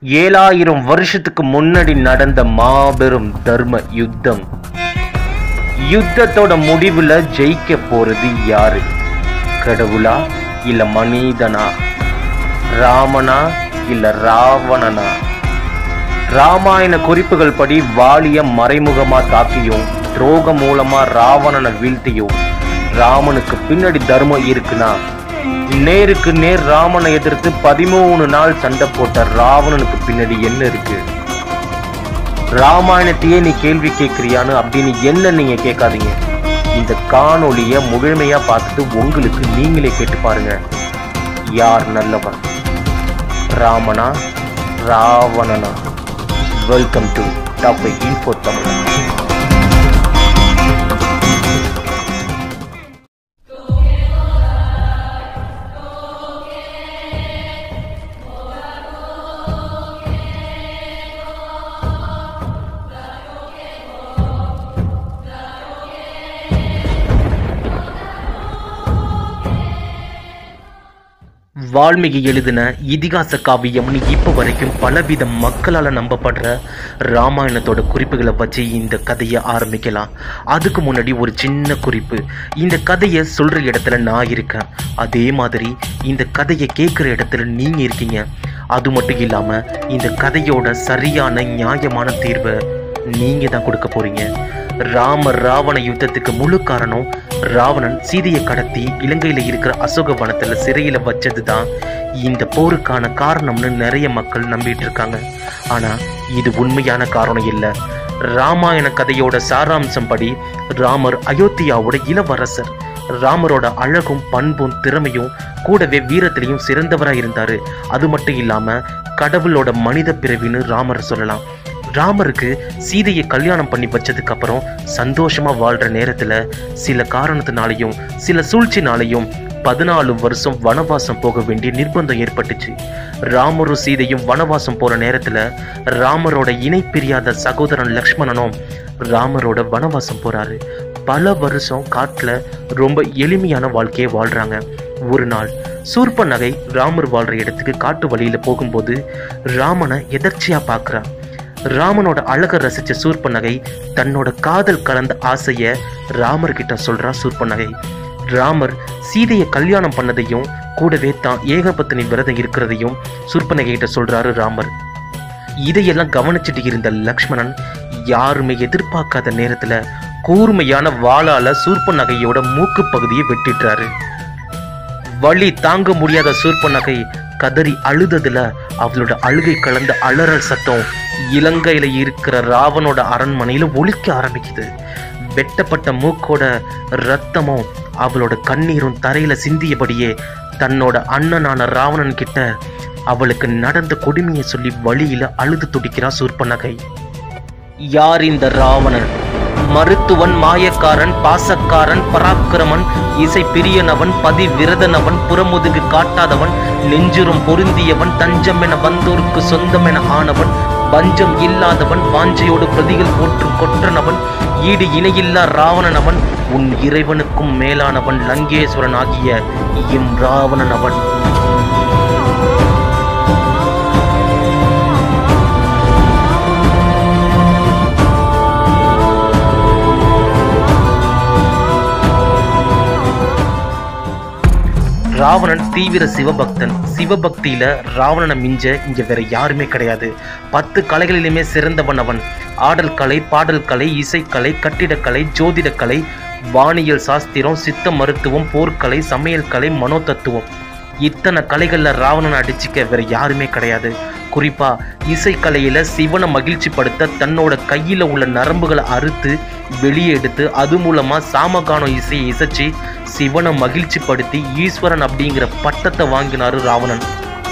ஏழாயிரம் வருஷத்துக்கு முன்னாடி நடந்த மாபெரும் தர்ம யுத்தம் யுத்தத்தோட முடிவுல ஜெயிக்க போறது யாரு கடவுளா இல்ல மனிதனா ராமனா இல்ல ராவணனா ராமாயண குறிப்புகள் படி வாலிய மறைமுகமா தாக்கியும் துரோகம் மூலமா ராவணனை வீழ்த்தியும் ராமனுக்கு பின்னாடி தர்மம் இருக்குன்னா நேருக்கு நேர் ராமனை எதிர்த்து பதிமூணு நாள் சண்டை போட்ட ராவணனுக்கு பின்னாடி என்ன இருக்கு ராமாயணத்தையே நீ கேள்வி கேட்கிறியான்னு அப்படின்னு என்ன நீங்க கேட்காதீங்க இந்த காணொளிய முழுமையா பார்த்துட்டு உங்களுக்கு நீங்களே கேட்டு பாருங்க யார் நல்லவன் ராமனா ராவணனா welcome to topic info Tamil Valmiki எழுதின இதிகாச காவியம்னு இப்போ வரைக்கும் பலவித மக்களால் நம்பப்படுற ராமாயணத்தோட குறிப்புகளை வச்சு இந்த கதையை ஆரம்பிக்கலாம் அதுக்கு முன்னாடி ஒரு சின்ன குறிப்பு இந்த கதையை சொல்ற இடத்துல நான் இருக்கேன் அதே மாதிரி இந்த கதையை கேட்குற இடத்துல நீங்க இருக்கீங்க அது மட்டும் இல்லாம இந்த கதையோட சரியான நியாயமான தீர்வை நீங்க தான் கொடுக்க போறீங்க ராம ராவண யுத்தத்துக்கு முழு காரணம் ராவணன் சீதையை கடத்தி இலங்கையில இருக்கிற அசோக வனத்துல சிறையில வச்சதுதான் இந்த போருக்கான காரணம்னு நிறைய மக்கள் நம்பிட்டு இருக்காங்க ஆனா இது உண்மையான காரணம் இல்ல ராமாயண கதையோட சாராம்சம் படி ராமர் அயோத்தியாவோட இளவரசர் ராமரோட அழகும் பண்பும் திறமையும் கூடவே வீரத்திலையும் சிறந்தவரா இருந்தாரு அது மட்டும் இல்லாம கடவுளோட மனித பிறவின்னு ராமர் சொல்லலாம் ராமருக்கு சீதையை கல்யாணம் பண்ணி வச்சதுக்கு அப்புறம் சந்தோஷமா வாழ்ற நேரத்துல சில காரணத்தினாலையும் சில சூழ்ச்சினாலையும் பதினாலு வருஷம் வனவாசம் போக வேண்டிய நிர்பந்தம் ஏற்பட்டுச்சு ராமரும் சீதையும் வனவாசம் போற நேரத்துல ராமரோட இணை பிரியாத சகோதரன் லக்ஷ்மணனும் ராமரோட வனவாசம் போறாரு பல வருஷம் காட்டுல ரொம்ப எளிமையான வாழ்க்கையை வாழ்றாங்க ஒரு நாள் சூர்ப நகை ராமர் வாழ்ற இடத்துக்கு காட்டு வழியில போகும்போது ராமனை எதர்ச்சியா பார்க்கறா ராமனோட அழக ரசிச்ச சூர்பனகை தன்னோட காதல் கலந்த ஆசைய ராமர் கிட்ட சொல்றா சூர்பனகை ராமர் சீதையை கல்யாணம் பண்ணதையும் கூடவே தான் ஏகபத்தினி விரதம் இருக்கிறதையும் சூர்பனகை கிட்ட சொல்றாரு ராமர் இதையெல்லாம் கவனிச்சுட்டு இருந்த லக்ஷ்மணன் யாருமே எதிர்பார்க்காத நேரத்துல கூர்மையான வாளால சூர்பனகையோட மூக்கு பகுதியை வெட்டிடுறாரு வலி தாங்க முடியாத சூர்பனகை கதறி அழுததுல அவளோட அழுகை கலந்த அலறல் சத்தம் இலங்கையில இருக்கிற ராவனோட அரண்மனையில ஒலிக்க ஆரம்பிக்குது வெட்டப்பட்ட மூக்கோட ரத்தமும் அவளோட கண்ணீரும் தரையில சிந்தியபடியே தன்னோட அண்ணனான ராவணன் கிட்ட அவளுக்கு நடந்த கொடுமையை சொல்லி வழியில அழுது துடிக்கிறா சூர்பனகை யார் இந்த ராவணன் மருத்துவன் மாயக்காரன் பாசக்காரன் பராக்கிரமன் இசை பிரியனவன் பதி விரதனவன் புறமுதுகு காட்டாதவன் நெஞ்சுரம் பொருந்தியவன் தஞ்சம் என வந்தோருக்கு சொந்தம் என ஆனவன் பஞ்சம் இல்லாதவன் வாஞ்சையோடு பிரதிகள் போற்றும் கொற்றனவன் ஈடு இணையில்லா ராவணனவன் உன் இறைவனுக்கும் மேலானவன் லங்கேஸ்வரன் ஆகிய இம் ராவணனவன் ராவணன் தீவிர சிவபக்தன் சிவபக்தியில ராவணனை மிஞ்ச இங்க வேற யாருமே கிடையாது பத்து கலைகளிலுமே சிறந்தவன் அவன் ஆடல் கலை பாடல் கலை இசைக்கலை கட்டிடக்கலை ஜோதிடக்கலை வானியல் சாஸ்திரம் சித்த மருத்துவம் போர்க்கலை சமையல் கலை மனோதத்துவம் இத்தனை கலைகள்ல ராவணனை அடிச்சுக்க வேற யாருமே கிடையாது குறிப்பா இசைக்கலையில சிவனை மகிழ்ச்சிப்படுத்த தன்னோட கையில உள்ள நரம்புகளை அறுத்து வெளியே எடுத்து அது மூலமா சாமகானம் இசையை இசைச்சு சிவனை மகிழ்ச்சிப்படுத்தி ஈஸ்வரன் அப்படிங்கிற பட்டத்தை வாங்கினாரு ராவணன்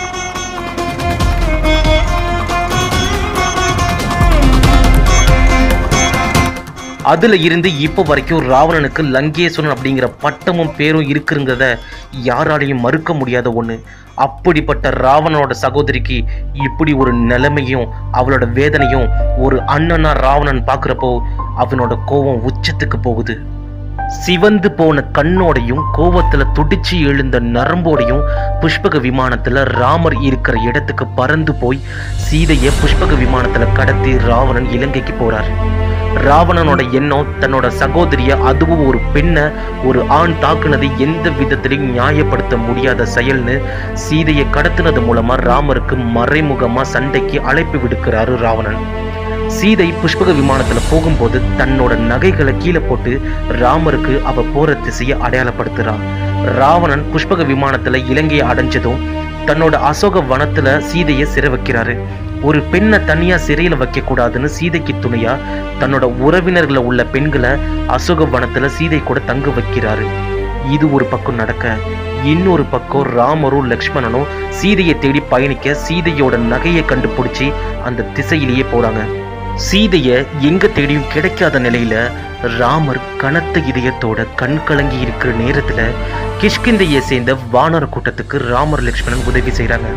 அதுல இருந்து இப்போ வரைக்கும் ராவணனுக்கு லங்கேஸ்வரன் அப்படிங்கிற பட்டமும் பேரும் இருக்குங்கிறத யாராலையும் மறுக்க முடியாத ஒண்ணு அப்படிப்பட்ட ராவணனோட சகோதரிக்கு இப்படி ஒரு நிலைமையும் அவளோட வேதனையும் ஒரு அண்ணனா ராவணன் பார்க்குறப்போ அவனோட கோபம் உச்சத்துக்கு போகுது சிவந்து போன கண்ணோடையும் கோவத்துல துடிச்சு எழுந்த நரம்போடையும் புஷ்பக விமானத்துல ராமர் இருக்கிற இடத்துக்கு பறந்து போய் சீதையை புஷ்பக விமானத்துல கடத்தி ராவணன் இலங்கைக்கு போறார் ராவணனோட எண்ணம் தன்னோட சகோதரிய அதுவும் ஒரு பெண்ணை ஒரு ஆண் தாக்குனது எந்த விதத்திலையும் நியாயப்படுத்த முடியாத செயல்னு சீதையை கடத்தினது மூலமா ராமருக்கு மறைமுகமா சண்டைக்கு அழைப்பு விடுக்கிறாரு ராவணன் சீதை புஷ்பக விமானத்துல போகும்போது தன்னோட நகைகளை கீழே போட்டு ராமருக்கு அவ போற திசையை அடையாளப்படுத்துறா ராவணன் புஷ்பக விமானத்துல இலங்கையை அடைஞ்சதும் தன்னோட அசோக வனத்துல சீதையை சிறை வைக்கிறாரு ஒரு பெண்ணை தனியா சிறையில வைக்க கூடாதுன்னு சீதைக்கு துணையா தன்னோட உறவினர்களை உள்ள பெண்களை அசோக வனத்துல சீதை கூட தங்க வைக்கிறாரு இது ஒரு பக்கம் நடக்க இன்னொரு பக்கம் ராமரும் லக்ஷ்மணனும் சீதையை தேடி பயணிக்க சீதையோட நகையை கண்டுபிடிச்சி அந்த திசையிலேயே போறாங்க சீதைய எங்க தேடியும் கிடைக்காத நிலையில ராமர் கனத்த இதயத்தோட கண் கலங்கி இருக்கிற நேரத்துல கிஷ்கிந்தையை சேர்ந்த வானர கூட்டத்துக்கு ராமர் லக்ஷ்மணன் உதவி செய்றாங்க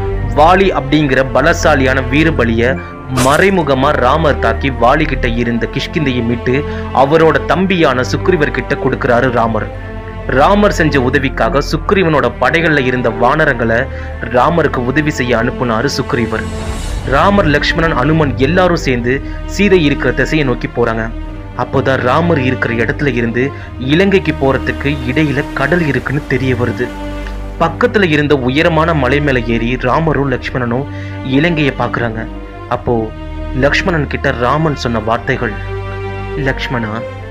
வாலி அப்படிங்கிற பலசாலியான வீரபலிய மறைமுகமா ராமர் தாக்கி வாலி கிட்ட இருந்த கிஷ்கிந்தையை மீட்டு அவரோட தம்பியான சுக்ரீவர் கிட்ட கொடுக்கிறாரு ராமர் ராமர் செஞ்ச உதவிக்காக சுக்ரீவனோட படைகள்ல இருந்த வானரங்களை ராமருக்கு உதவி செய்ய அனுப்புனாரு சுக்ரீவர் ராமர் லக்ஷ்மணன் அனுமன் எல்லாரும் சேர்ந்து சீதை இருக்கிற திசையை நோக்கி போறாங்க அப்போதான் ராமர் இருக்கிற இடத்துல இருந்து இலங்கைக்கு போறதுக்கு இடையில கடல் இருக்குன்னு தெரிய வருது பக்கத்துல இருந்த உயரமான மலை மேல ஏறி ராமரும் லக்ஷ்மணனும் இலங்கையை பார்க்கறாங்க அப்போ லக்ஷ்மணன் கிட்ட ராமன் சொன்ன வார்த்தைகள் லக்ஷ்மணா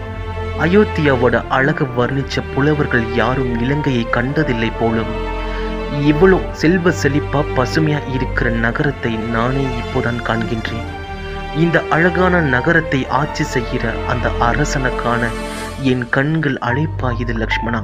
அயோத்தியாவோட அழகு வர்ணிச்ச புலவர்கள் யாரும் இலங்கையை கண்டதில்லை போலும் இவ்வளவு செல்வ செழிப்பா பசுமையா இருக்கிற நகரத்தை நானே இப்போதான் காண்கின்றேன் இந்த அழகான நகரத்தை ஆட்சி செய்கிற அந்த அரசனை காண என் கண்கள் அழைப்பாயுது லக்ஷ்மணா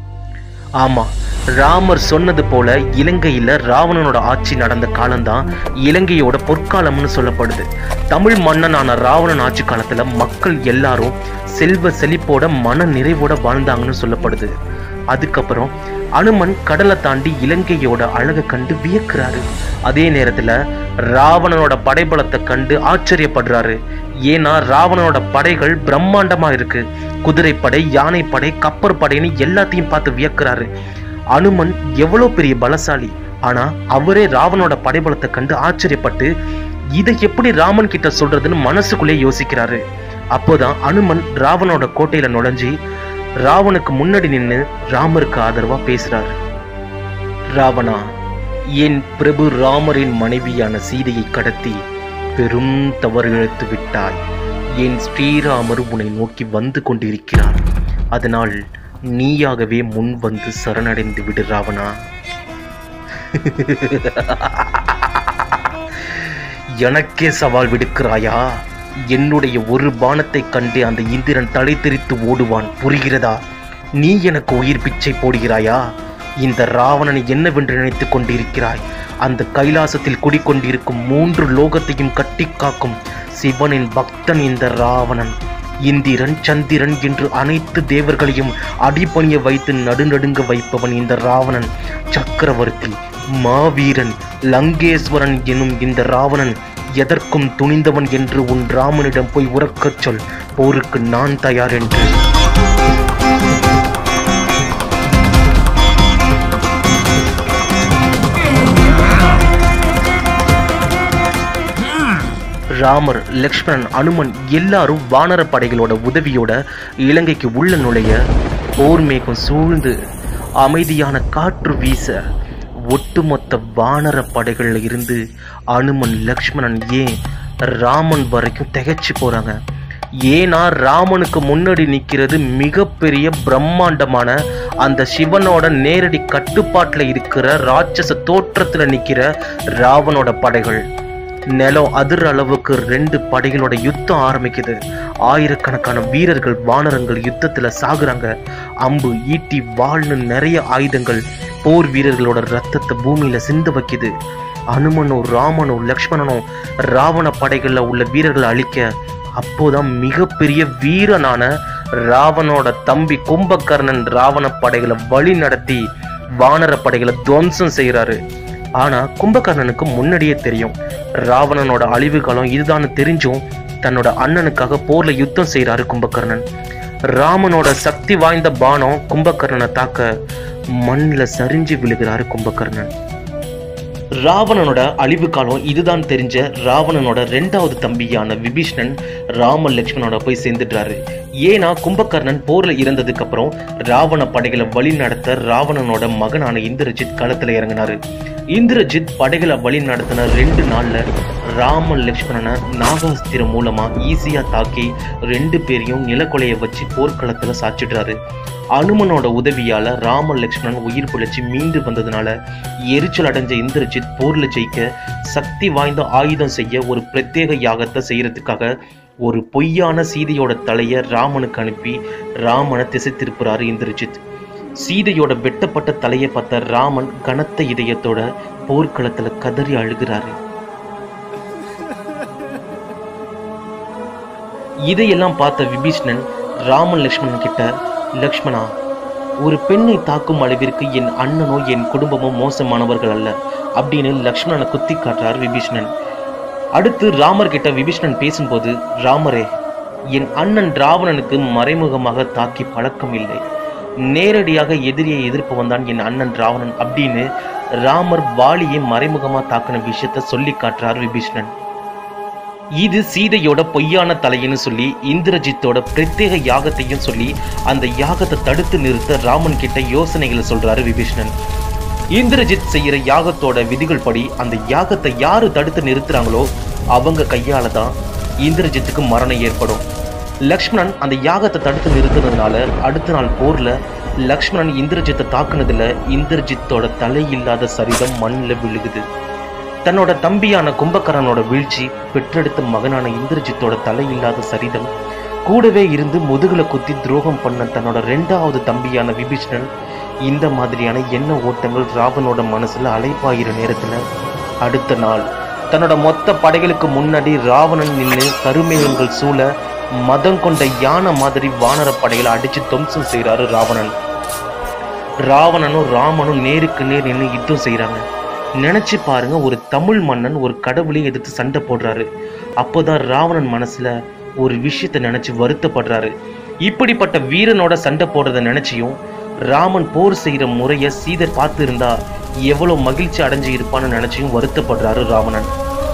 ஆமா ராமர் சொன்னது போல இலங்கையில ராவணனோட ஆட்சி நடந்த காலம்தான் இலங்கையோட பொற்காலம்னு சொல்லப்படுது தமிழ் மன்னனான ராவணன் ஆட்சி காலத்துல மக்கள் எல்லாரும் செல்வ செழிப்போட மன நிறைவோட வாழ்ந்தாங்கன்னு சொல்லப்படுது அதுக்கப்புறம் அனுமன் கடலை தாண்டி இலங்கையோட அழகை கண்டு வியக்கிறாரு அதே நேரத்துல ராவணனோட படைபலத்தை கண்டு ஆச்சரியப்படுறாரு ஏன்னா ராவணனோட படைகள் பிரம்மாண்டமா இருக்கு குதிரைப்படை யானைப்படை கப்பற்படைன்னு எல்லாத்தையும் பார்த்து வியக்கிறாரு அனுமன் எவ்வளவு பெரிய பலசாலி ஆனா அவரே ராவனோட படைபலத்தை கண்டு ஆச்சரியப்பட்டு இதை எப்படி ராமன் கிட்ட சொல்றதுன்னு மனசுக்குள்ளே யோசிக்கிறாரு அப்போதான் அனுமன் ராவனோட கோட்டையில நுழைஞ்சு ராவனுக்கு முன்னாடி நின்னு ராமருக்கு ஆதரவா பேசுறாரு ராவணா என் பிரபு ராமரின் மனைவியான சீதையை கடத்தி பெரும் தவறு இழைத்து விட்டாய் என் ஸ்ரீராமர் உன்னை நோக்கி வந்து கொண்டிருக்கிறார் அதனால் நீயாகவே முன் வந்து சரணடைந்து விடு ராவணா எனக்கே சவால் விடுக்கிறாயா என்னுடைய ஒரு பானத்தை கண்டு அந்த இந்திரன் தலை தெரித்து ஓடுவான் புரிகிறதா நீ எனக்கு உயிர் பிச்சை போடுகிறாயா இந்த ராவணனை என்னவென்று நினைத்துக் கொண்டிருக்கிறாய் அந்த கைலாசத்தில் குடிக்கொண்டிருக்கும் மூன்று லோகத்தையும் கட்டி காக்கும் சிவனின் பக்தன் இந்த ராவணன் இந்திரன் சந்திரன் என்று அனைத்து தேவர்களையும் அடிபணிய வைத்து நடுநடுங்க வைப்பவன் இந்த ராவணன் சக்கரவர்த்தி மாவீரன் லங்கேஸ்வரன் எனும் இந்த ராவணன் எதற்கும் துணிந்தவன் என்று உன் ராமனிடம் போய் உறக்கச் சொல் போருக்கு நான் தயார் என்று ராமர் லக்ஷ்மணன் அனுமன் எல்லாரும் வானர படைகளோட உதவியோட இலங்கைக்கு உள்ள நுழைய போர் மேகம் சூழ்ந்து அமைதியான காற்று வீச ஒட்டுமொத்த வானர படைகள்ல இருந்து அனுமன் லக்ஷ்மணன் ஏன் ராமன் வரைக்கும் திகைச்சு போறாங்க ஏன்னா ராமனுக்கு முன்னாடி நிக்கிறது மிகப்பெரிய பிரம்மாண்டமான அந்த சிவனோட நேரடி கட்டுப்பாட்டுல இருக்கிற ராட்சச தோற்றத்துல நிக்கிற ராவனோட படைகள் நிலம் அதிர அளவுக்கு ரெண்டு படைகளோட யுத்தம் ஆரம்பிக்குது ஆயிரக்கணக்கான வீரர்கள் வானரங்கள் யுத்தத்துல சாகுறாங்க அம்பு ஈட்டி வாள்னு நிறைய ஆயுதங்கள் போர் வீரர்களோட ரத்தத்தை பூமியில சிந்த வைக்குது அனுமனும் ராமனும் லக்ஷ்மணனும் ராவண படைகள்ல உள்ள வீரர்களை அழிக்க அப்போதான் மிகப்பெரிய வீரனான ராவனோட தம்பி கும்பகர்ணன் ராவண படைகளை வழி நடத்தி வானர படைகளை துவம்சம் செய்யறாரு ஆனா கும்பகர்ணனுக்கு முன்னாடியே தெரியும் ராவணனோட அழிவு காலம் இதுதான்னு தெரிஞ்சும் தன்னோட அண்ணனுக்காக போர்ல யுத்தம் செய்யறாரு கும்பகர்ணன் ராமனோட சக்தி வாய்ந்த பானம் கும்பகர்ணனை தாக்க மண்ணில் சரிஞ்சு விழுகிறாரு கும்பகர்ணன் ராவணனோட அழிவு காலம் இதுதான் தெரிஞ்ச ராவணனோட ரெண்டாவது தம்பியான விபீஷ்ணன் ராம லக்ஷ்மணனோட போய் சேர்ந்துடுறாரு ஏன்னா கும்பகர்ணன் போர்ல இறந்ததுக்கு அப்புறம் ராவண படைகளை வழி நடத்த ராவணனோட மகனான இந்திரஜித் களத்துல இறங்கினாரு இந்திரஜித் படைகளை வழி நடத்தின ரெண்டு நாள்ல ராம லக்ஷ்மணனை நாகாஸ்திரம் மூலமா ஈஸியா தாக்கி ரெண்டு பேரையும் நிலக்கொலைய வச்சு போர்க்களத்துல சாச்சிடுறாரு அனுமனோட உதவியால ராம லக்ஷ்மணன் உயிர் பிழைச்சு மீண்டு வந்ததுனால எரிச்சல் அடைஞ்ச இந்திரஜித் போர்ல ஜெயிக்க சக்தி வாய்ந்த ஆயுதம் செய்ய ஒரு பிரத்யேக யாகத்தை செய்யறதுக்காக ஒரு பொய்யான சீதையோட தலையை ராமனுக்கு அனுப்பி ராமனை திசை திருப்புறாரு இந்திரஜித் சீதையோட வெட்டப்பட்ட தலையை பார்த்த ராமன் கனத்த இதயத்தோட போர்க்களத்துல கதறி அழுகிறாரு இதையெல்லாம் பார்த்த விபீஷ்ணன் ராமன் லக்ஷ்மணன் கிட்ட லக்ஷ்மணா ஒரு பெண்ணை தாக்கும் அளவிற்கு என் அண்ணனோ என் குடும்பமோ மோசமானவர்கள் அல்ல அப்படின்னு லக்ஷ்மணனை குத்தி காட்டுறார் விபீஷ்ணன் அடுத்து ராமர் கிட்ட விபீஷ்ணன் பேசும்போது ராமரே என் அண்ணன் ராவணனுக்கு மறைமுகமாக தாக்கி பழக்கம் இல்லை நேரடியாக எதிரியை எதிர்ப்பு வந்தான் என் அண்ணன் ராவணன் அப்படின்னு ராமர் வாலியை மறைமுகமா தாக்கின விஷயத்த சொல்லி காட்டுறார் விபீஷ்ணன் இது சீதையோட பொய்யான தலைன்னு சொல்லி இந்திரஜித்தோட பிரத்யேக யாகத்தையும் சொல்லி அந்த யாகத்தை தடுத்து நிறுத்த ராமன் கிட்ட யோசனைகளை சொல்றாரு விபீஷ்ணன் இந்திரஜித் செய்யற யாகத்தோட விதிகள் படி அந்த யாகத்தை யாரு தடுத்து நிறுத்துறாங்களோ அவங்க கையால தான் இந்திரஜித்துக்கு மரணம் ஏற்படும் லக்ஷ்மணன் அந்த யாகத்தை தடுத்து நிறுத்தினதுனால அடுத்த நாள் போர்ல லக்ஷ்மணன் இந்திரஜித்தை தாக்குனதுல இந்திரஜித்தோட தலை இல்லாத சரிதம் மண்ணில் விழுகுது தன்னோட தம்பியான கும்பகரனோட வீழ்ச்சி பெற்றெடுத்த மகனான இந்திரஜித்தோட தலை இல்லாத சரிதம் கூடவே இருந்து முதுகுல குத்தி துரோகம் பண்ண தன்னோட ரெண்டாவது தம்பியான விபீஷ்ணன் இந்த மாதிரியான எண்ண ஓட்டங்கள் ராவனோட மனசுல அலைப்பாயிர நேரத்துல அடுத்த நாள் தன்னோட மொத்த படைகளுக்கு முன்னாடி ராவணன் நின்று கருமேகங்கள் சூழ மதம் கொண்ட யானை மாதிரி வானர படைகளை அடிச்சு துவம்சம் செய்றாரு ராவணன் ராவணனும் ராமனும் நேருக்கு நேர் நின்று யுத்தம் செய்றாங்க நினைச்சு பாருங்க ஒரு தமிழ் மன்னன் ஒரு கடவுளையும் எதிர்த்து சண்டை போடுறாரு அப்போதான் ராவணன் மனசுல ஒரு விஷயத்தை நினைச்சு வருத்தப்படுறாரு இப்படிப்பட்ட வீரனோட சண்டை போடுறத நினைச்சியும் ராமன் போர் செய்யற முறைய சீதர் பார்த்து இருந்தா எவ்வளவு மகிழ்ச்சி அடைஞ்சு இருப்பான்னு நினைச்சியும் வருத்தப்படுறாரு ராவணன்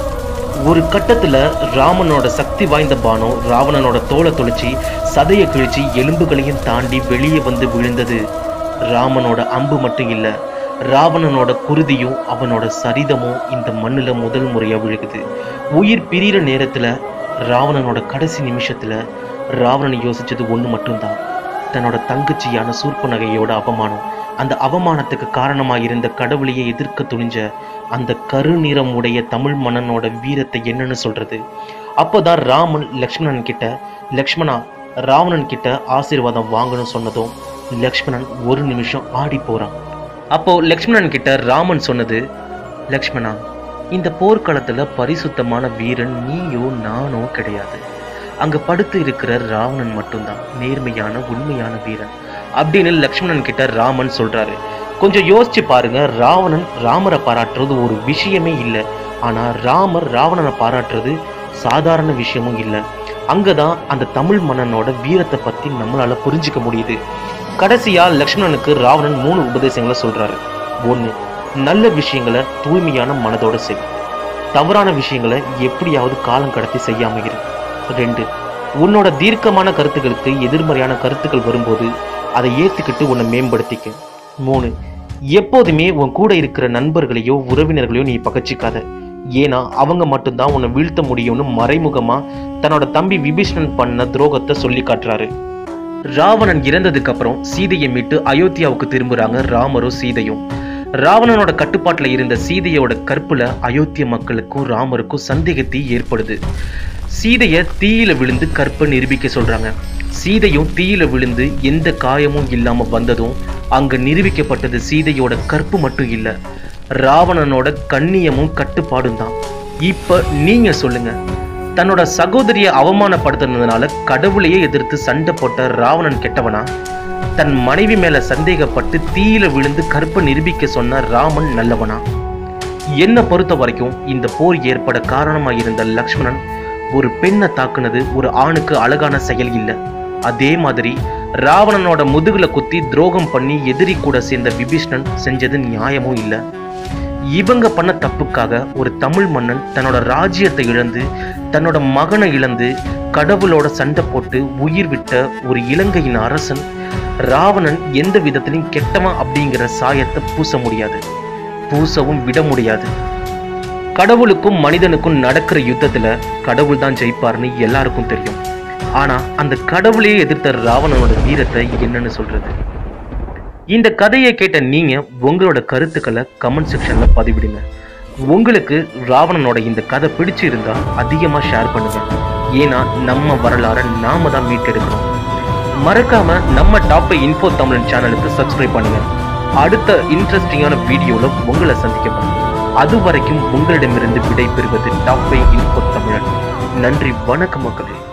ஒரு கட்டத்துல ராமனோட சக்தி வாய்ந்த பானம் ராவணனோட தோலை தொலைச்சி சதையை கிழிச்சு எலும்புகளையும் தாண்டி வெளியே வந்து விழுந்தது ராமனோட அம்பு மட்டும் இல்ல ராவணனோட குருதியும் அவனோட சரிதமும் இந்த மண்ணுல முதல் முறையா விழுகுது உயிர் பிரியிற நேரத்துல ராவணனோட கடைசி நிமிஷத்துல ராவணன் யோசிச்சது ஒண்ணு மட்டும்தான் தன்னோட தங்கச்சியான சூர்பனகையோட அவமானம் அந்த அவமானத்துக்கு காரணமாக இருந்த கடவுளையே எதிர்க்க துணிஞ்ச அந்த கருநிறம் உடைய தமிழ் மன்னனோட வீரத்தை என்னன்னு சொல்றது அப்போதான் ராமன் லக்ஷ்மணன் கிட்ட லக்ஷ்மணா ராவணன் கிட்ட ஆசீர்வாதம் வாங்கணும் சொன்னதும் லக்ஷ்மணன் ஒரு நிமிஷம் ஆடி போறான் அப்போ லக்ஷ்மணன் கிட்ட ராமன் சொன்னது லக்ஷ்மணா இந்த போர்க்களத்துல பரிசுத்தமான வீரன் நீயோ நானோ கிடையாது அங்க படுத்து இருக்கிற ராவணன் மட்டும்தான் நேர்மையான உண்மையான வீரன் அப்படின்னு லக்ஷ்மணன் கிட்ட ராமன் சொல்றாரு கொஞ்சம் யோசிச்சு பாருங்க ராவணன் ராமரை பாராட்டுறது ஒரு விஷயமே இல்லை ஆனா ராமர் ராவணனை பாராட்டுறது சாதாரண விஷயமும் இல்லை அங்கதான் அந்த தமிழ் மன்னனோட வீரத்தை பத்தி நம்மளால புரிஞ்சுக்க முடியுது கடைசியா லக்ஷ்மணனுக்கு ராவணன் மூணு உபதேசங்களை சொல்றாரு ஒண்ணு நல்ல விஷயங்களை தூய்மையான மனதோட செய் தவறான விஷயங்களை எப்படியாவது காலம் கடத்தி செய்யாம இரு ரெண்டு உன்னோட தீர்க்கமான கருத்துக்களுக்கு எதிர்மறையான கருத்துக்கள் வரும்போது அதை ஏத்துக்கிட்டு உன்னை மேம்படுத்திக்க மூணு எப்போதுமே உன் கூட இருக்கிற நண்பர்களையோ உறவினர்களையோ நீ பகச்சிக்காத ஏன்னா அவங்க மட்டும்தான் உன்னை வீழ்த்த முடியும்னு மறைமுகமா தன்னோட தம்பி விபீஷணன் பண்ண துரோகத்தை சொல்லி காட்டுறாரு ராவணன் இறந்ததுக்கு அப்புறம் சீதையை மீட்டு அயோத்தியாவுக்கு திரும்புறாங்க ராமரும் சீதையும் ராவணனோட கட்டுப்பாட்டுல இருந்த சீதையோட கற்புல அயோத்திய மக்களுக்கும் ராமருக்கும் சந்தேகத்தை ஏற்படுது சீதைய தீயில விழுந்து கற்பை நிரூபிக்க சொல்றாங்க சீதையும் தீயில விழுந்து எந்த காயமும் இல்லாம வந்ததும் அங்க நிரூபிக்கப்பட்டது சீதையோட கற்பு மட்டும் இல்ல ராவணனோட கண்ணியமும் கட்டுப்பாடும் தான் இப்ப நீங்க சொல்லுங்க தன்னோட சகோதரியை அவமானப்படுத்தினதுனால கடவுளையே எதிர்த்து சண்டை போட்ட ராவணன் கெட்டவனா தன் மனைவி மேல சந்தேகப்பட்டு தீயில விழுந்து கற்பை நிரூபிக்க சொன்ன ராமன் நல்லவனா என்னை பொறுத்த வரைக்கும் இந்த போர் ஏற்பட காரணமாக இருந்த லக்ஷ்மணன் ஒரு பெண்ணை தாக்குனது ஒரு ஆணுக்கு அழகான செயல் இல்லை அதே மாதிரி ராவணனோட முதுகுல குத்தி துரோகம் பண்ணி எதிரி கூட சேர்ந்த விபீஷ்ணன் செஞ்சது நியாயமும் இல்லை இவங்க பண்ண தப்புக்காக ஒரு தமிழ் மன்னன் தன்னோட ராஜ்யத்தை இழந்து தன்னோட மகனை இழந்து கடவுளோட சண்டை போட்டு உயிர் விட்ட ஒரு இலங்கையின் அரசன் ராவணன் எந்த விதத்திலையும் கெட்டவன் அப்படிங்கிற சாயத்தை பூச முடியாது பூசவும் விட முடியாது கடவுளுக்கும் மனிதனுக்கும் நடக்கிற யுத்தத்துல கடவுள் தான் ஜெயிப்பார்னு எல்லாருக்கும் தெரியும் ஆனா அந்த கடவுளையே எதிர்த்த ராவணனோட வீரத்தை என்னன்னு சொல்றது இந்த கதையை கேட்ட நீங்க உங்களோட கருத்துக்களை கமெண்ட் செக்ஷன்ல பதிவிடுங்க உங்களுக்கு ராவணனோட இந்த கதை பிடிச்சிருந்தா அதிகமா ஷேர் பண்ணுங்க ஏன்னா நம்ம வரலாறை நாம தான் மீட்டெடுக்கணும் மறக்காம நம்ம டாப் இன்ஃபோ தமிழன் சேனலுக்கு சப்ஸ்கிரைப் பண்ணுங்க அடுத்த இன்ட்ரெஸ்டிங்கான வீடியோல உங்களை சந்திக்கப்படும் அது வரைக்கும் உங்களிடமிருந்து விடை பெறுவது டாப் இன்ஃபோ தமிழன் நன்றி வணக்கம் மக்களே